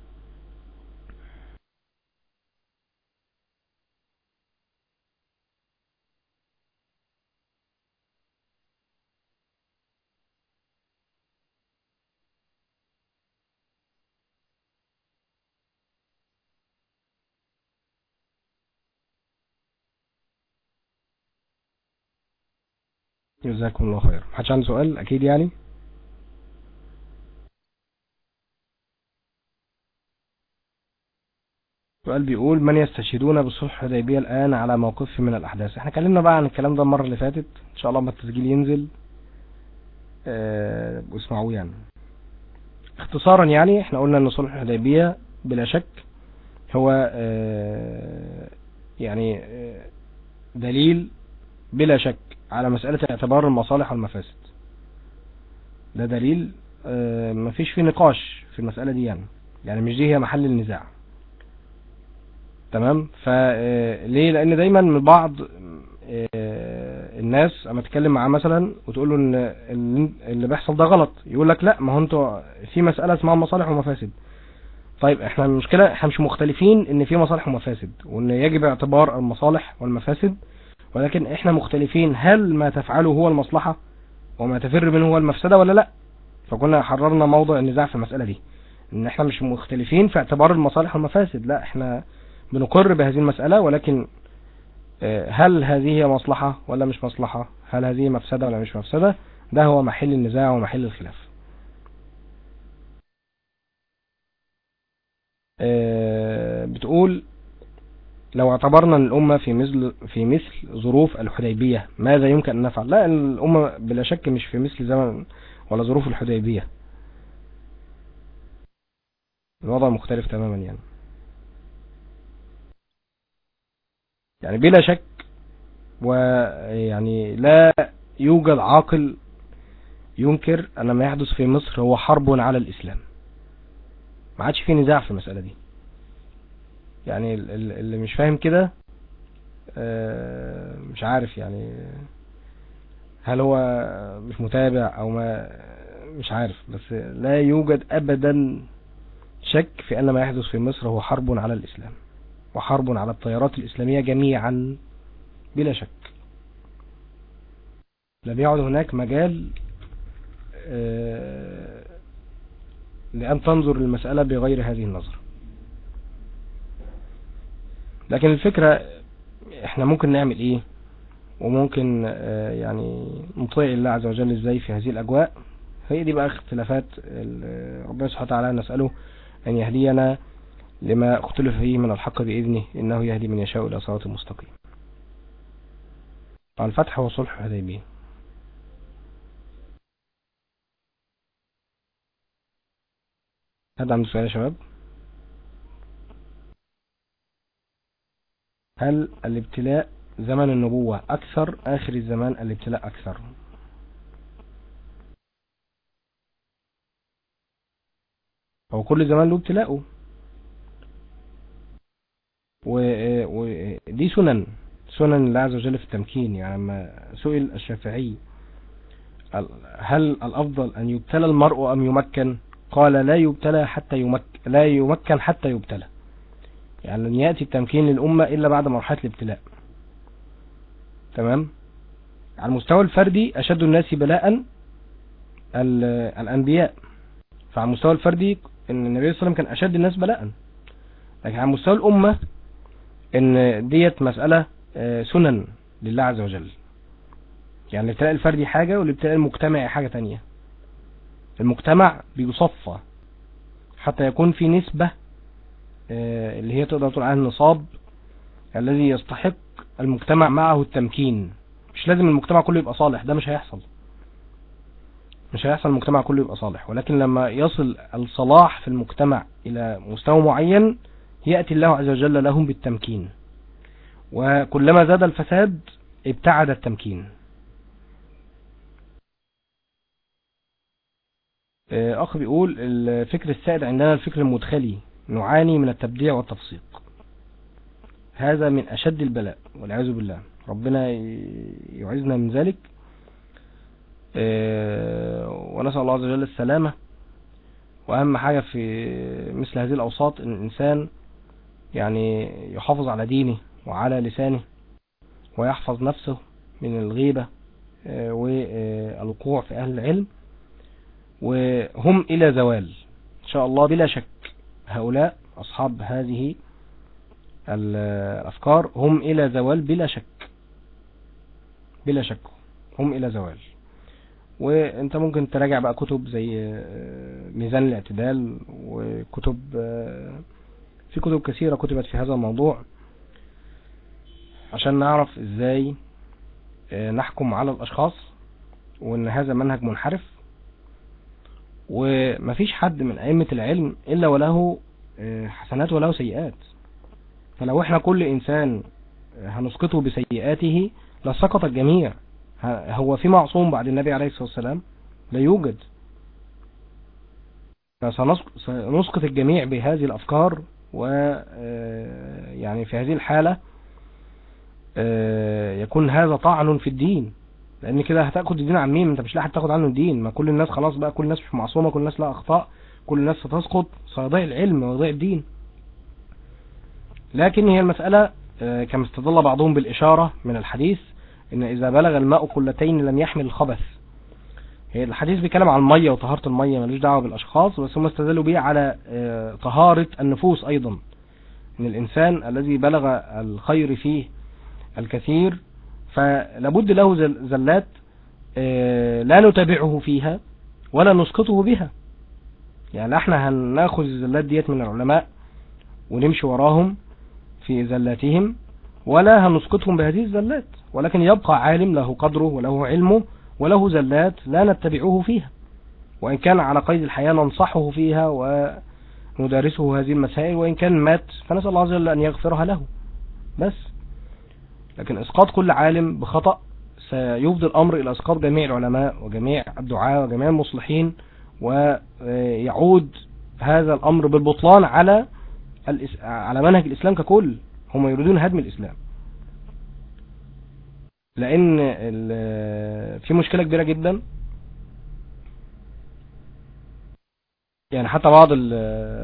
جزاكم الله خير محدش عنده سؤال اكيد يعني سؤال بيقول من يستشهدون بصلح الحديبية الآن على موقف من الأحداث احنا اتكلمنا بقى عن الكلام ده المرة اللي فاتت ان شاء الله ما التسجيل ينزل اه واسمعوه يعني اختصارا يعني احنا قلنا ان صلح الحديبية بلا شك هو اه يعني اه دليل بلا شك على مسألة اعتبار المصالح والمفاسد ده دليل اه مفيش فيه نقاش في المسألة دي يعني يعني مش دي هي محل النزاع تمام فليه لان دايما من بعض آه، الناس اما تتكلم معاه مثلا وتقول له ان اللي- اللي بيحصل ده غلط يقول لك لا ما هو انتوا في مسألة اسمها مصالح ومفاسد طيب احنا المشكلة احنا مش مختلفين ان في مصالح ومفاسد وان يجب اعتبار المصالح والمفاسد ولكن احنا مختلفين هل ما تفعله هو المصلحة وما تفر منه هو المفسدة ولا لا فكنا حررنا موضع النزاع في المسألة دي ان احنا مش مختلفين في اعتبار المصالح والمفاسد لا احنا بنقر بهذه المسألة ولكن آه، هل هذه هي مصلحة ولا مش مصلحة هل هذه مفسدة ولا مش مفسدة ده هو محل النزاع ومحل الخلاف آه، بتقول لو اعتبرنا ان الأمة في مثل في مثل ظروف الحديبية ماذا يمكن أن نفعل؟ لا الأمة بلا شك مش في مثل زمن ولا ظروف الحديبية الوضع مختلف تماما يعني يعني بلا شك ويعني لا يوجد عاقل ينكر أن ما يحدث في مصر هو حرب على الإسلام ما عادش في نزاع في المسألة دي يعني ال- ال- اللي مش فاهم كده آه، مش عارف يعني هل هو مش متابع او ما مش عارف بس لا يوجد ابدا شك في ان ما يحدث في مصر هو حرب على الاسلام وحرب على التيارات الاسلامية جميعا بلا شك لم يعد هناك مجال آه، لأن تنظر للمسألة بغير هذه النظرة لكن الفكرة احنا ممكن نعمل ايه وممكن آه، يعني نطيع الله عز وجل ازاي في هذه الاجواء هي دي بقى اختلافات ال- ربنا سبحانه وتعالى نسأله ان يهدينا لما اختلف فيه من الحق بإذنه إنه يهدي من يشاء إلى صراط مستقيم الفتح وصلح الحديبية هذا عنده سؤال يا شباب هل الابتلاء زمن النبوة أكثر آخر الزمان الابتلاء أكثر هو كل زمان له ابتلاءه و- ودي سنن سنن الله عز وجل في التمكين يعني لما سئل الشافعي ال- هل الأفضل أن يبتلى المرء أم يمكن قال لا يبتلى حتى يمك لا يمكن حتى يبتلى يعني لن يأتي التمكين للأمة إلا بعد مرحلة الابتلاء تمام على المستوى الفردي أشد الناس بلاء ال- الأنبياء فعلى المستوى الفردي ان النبي صلى الله عليه وسلم كان اشد الناس بلاء لكن على مستوى الامه ان ديت مساله آه، سنن لله عز وجل يعني الابتلاء الفردي حاجه والابتلاء المجتمعي حاجه تانية المجتمع بيصفى حتى يكون في نسبه آه، اللي هي تقدر تقول عليها النصاب الذي يستحق المجتمع معه التمكين مش لازم المجتمع كله يبقى صالح ده مش هيحصل مش هيحصل المجتمع كله يبقى صالح ولكن لما يصل الصلاح في المجتمع إلى مستوى معين يأتي الله عز وجل لهم بالتمكين وكلما زاد الفساد ابتعد التمكين آه، أخ بيقول الفكر السائد عندنا الفكر المدخلي نعاني من التبديع والتفسيق هذا من أشد البلاء والعياذ بالله ربنا ي- يعيذنا من ذلك آه، ونسأل الله عز وجل السلامة وأهم حاجة في مثل هذه الأوساط أن الإنسان يعني يحافظ على دينه وعلى لسانه ويحفظ نفسه من الغيبة آه، والوقوع في أهل العلم وهم إلى زوال إن شاء الله بلا شك هؤلاء أصحاب هذه ال- الأفكار هم إلى زوال بلا شك بلا شك هم إلى زوال وانت ممكن تراجع بقى كتب زي آه، ميزان الاعتدال وكتب آه، في كتب كثيرة كتبت في هذا الموضوع عشان نعرف ازاي آه، نحكم على الاشخاص وان هذا منهج منحرف ومفيش حد من ائمة العلم الا وله آه، حسنات وله سيئات فلو احنا كل انسان آه، هنسقطه بسيئاته لسقط الجميع ه- هو في معصوم بعد النبي عليه الصلاة والسلام لا يوجد فسنسق- سنسقط الجميع بهذه الأفكار و آه، يعني في هذه الحالة آه، يكون هذا طعن في الدين لان كده هتاخد الدين عن مين انت مش لاحق تاخد عنه الدين ما كل الناس خلاص بقى كل الناس مش معصومه كل الناس لها اخطاء كل الناس ستسقط سيضيع العلم ويضيع الدين لكن هي المسألة آه، كما استدل بعضهم بالإشارة من الحديث إن إذا بلغ الماء قلتين لم يحمل الخبث هي الحديث بيتكلم عن المية وطهارة المية ملوش دعوة بالأشخاص بس هم استدلوا بيه على آه، طهارة النفوس أيضا إن الإنسان الذي بلغ الخير فيه الكثير فلابد له زل- زلات آه، لا نتابعه فيها ولا نسقطه بها يعني لا احنا هناخذ الزلات ديت من العلماء ونمشي وراهم في زلاتهم ولا هنسقطهم بهذه الزلات ولكن يبقى عالم له قدره وله علمه وله زلات لا نتبعه فيها وإن كان على قيد الحياة ننصحه فيها وندارسه هذه المسائل وإن كان مات فنسأل الله عز وجل أن يغفرها له بس لكن إسقاط كل عالم بخطأ سيفضي الأمر إلى إسقاط جميع العلماء وجميع الدعاة وجميع المصلحين ويعود هذا الأمر بالبطلان على الإس... على منهج الإسلام ككل هم يريدون هدم الإسلام لأن ال... في مشكلة كبيرة جدا يعني حتى بعض ال...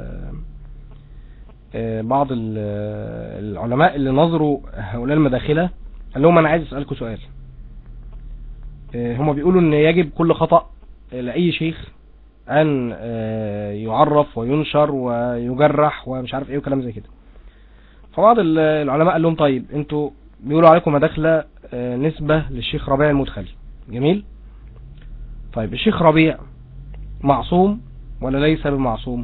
آه، بعض ال... العلماء اللي نظروا هؤلاء المداخلة قال لهم أنا عايز أسألكم سؤال آه، هم بيقولوا ان يجب كل خطأ لأي شيخ أن آه، يعرف وينشر ويجرح ومش عارف ايه وكلام زي كده فبعض ال- العلماء قال لهم طيب انتوا بيقولوا عليكم مداخلة آه، نسبة للشيخ ربيع المدخلي جميل طيب الشيخ ربيع معصوم ولا ليس بمعصوم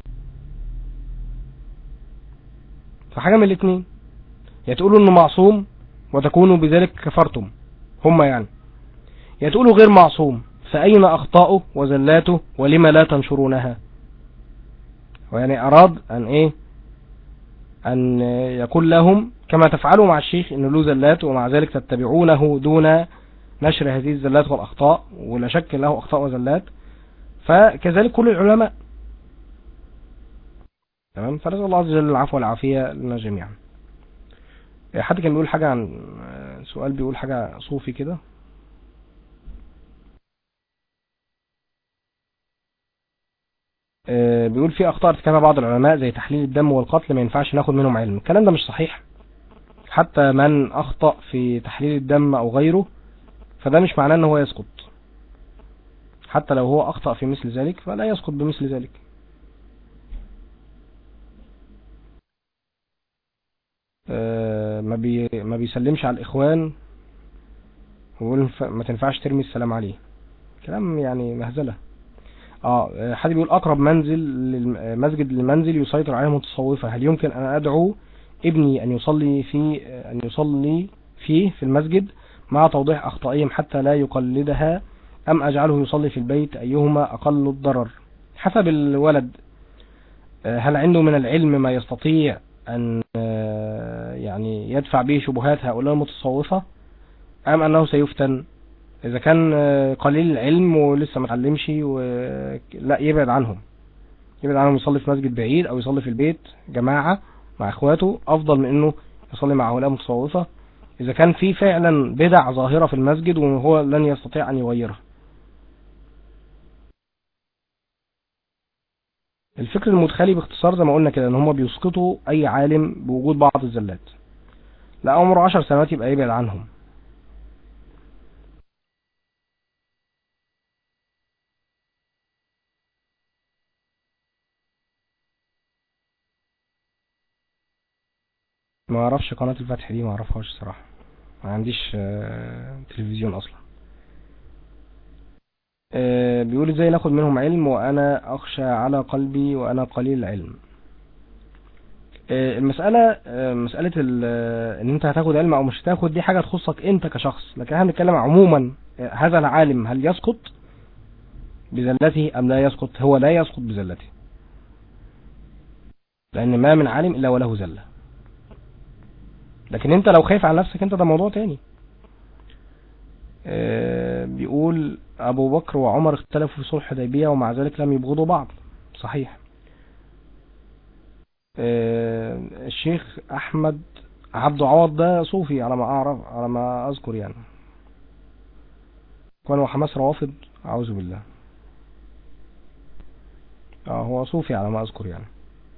فحاجة من الاثنين يا تقولوا انه معصوم وتكونوا بذلك كفرتم هم يعني يا تقولوا غير معصوم فأين أخطاؤه وزلاته ولما لا تنشرونها ويعني أراد أن إيه أن يقول لهم كما تفعلوا مع الشيخ إنه له زلات ومع ذلك تتبعونه دون نشر هذه الزلات والأخطاء ولا شك له أخطاء وزلات فكذلك كل العلماء تمام فنسأل الله عز وجل العفو والعافية لنا جميعا حد كان بيقول حاجة عن سؤال بيقول حاجة صوفي كده آه، بيقول في اخطاء ارتكبها بعض العلماء زي تحليل الدم والقتل ما ينفعش ناخد منهم علم الكلام ده مش صحيح حتى من اخطأ في تحليل الدم او غيره فده مش معناه ان هو يسقط حتى لو هو اخطأ في مثل ذلك فلا يسقط بمثل ذلك آه، ما بي ما بيسلمش على الاخوان ويقول ف- ما تنفعش ترمي السلام عليه كلام يعني مهزله اه حد بيقول اقرب منزل للم- مسجد للمنزل يسيطر عليه متصوفة هل يمكن ان ادعو ابني ان يصلي في ان يصلي فيه في المسجد مع توضيح اخطائهم حتى لا يقلدها ام اجعله يصلي في البيت ايهما اقل الضرر حسب الولد آه، هل عنده من العلم ما يستطيع ان آه، يعني يدفع به شبهات هؤلاء المتصوفة ام انه سيفتن اذا كان آه، قليل العلم ولسه ما اتعلمش و... لا يبعد عنهم يبعد عنهم يصلي في مسجد بعيد او يصلي في البيت جماعة مع اخواته افضل من انه يصلي مع هؤلاء متصوفة اذا كان في فعلا بدع ظاهرة في المسجد وهو لن يستطيع ان يغيرها الفكر المدخلي باختصار زي ما قلنا كده ان هم بيسقطوا اي عالم بوجود بعض الزلات لا عمره عشر سنوات يبقى يبعد عنهم ما اعرفش قناة الفتح دي ما اعرفهاش الصراحة ما عنديش آه، تلفزيون اصلا آه، بيقول ازاي ناخد منهم علم وانا اخشى على قلبي وانا قليل العلم آه، المسألة آه، مسألة ال- آه، ان انت هتاخد علم او مش هتاخد دي حاجة تخصك انت كشخص لكن احنا بنتكلم عموما آه، هذا العالم هل يسقط بزلته ام لا يسقط هو لا يسقط بزلته لان ما من عالم الا وله زلة لكن انت لو خايف على نفسك انت ده موضوع تاني آه، بيقول ابو بكر وعمر اختلفوا في صلح الحديبية ومع ذلك لم يبغضوا بعض صحيح آه، الشيخ احمد عبد عوض ده صوفي على ما اعرف على ما اذكر يعني كان وحماس روافض اعوذ بالله اه هو صوفي على ما اذكر يعني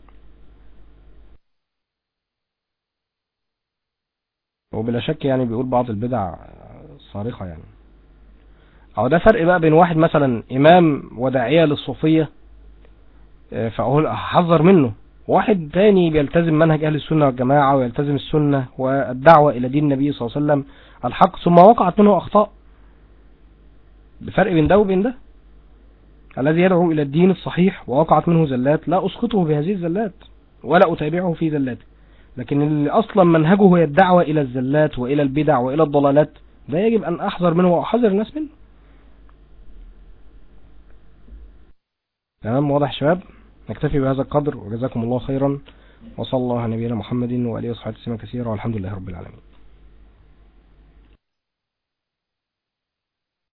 وبلا شك يعني بيقول بعض البدع صارخة يعني او ده فرق بقى بين واحد مثلا امام وداعية للصوفية آه، فاقول احذر منه واحد تاني بيلتزم منهج اهل السنة والجماعة ويلتزم السنة والدعوة الى دين النبي صلى الله عليه وسلم الحق ثم وقعت منه اخطاء بفرق بين ده وبين ده الذي يدعو الى الدين الصحيح ووقعت منه زلات لا اسقطه بهذه الزلات ولا اتابعه في زلاته لكن اللي اصلا منهجه هو الدعوة الى الزلات والى البدع والى الضلالات ده يجب ان احذر منه واحذر الناس منه تمام واضح يا شباب نكتفي بهذا القدر وجزاكم الله خيرا وصلى الله على نبينا محمد وآله وصحبه وسلم كثيرا والحمد لله رب العالمين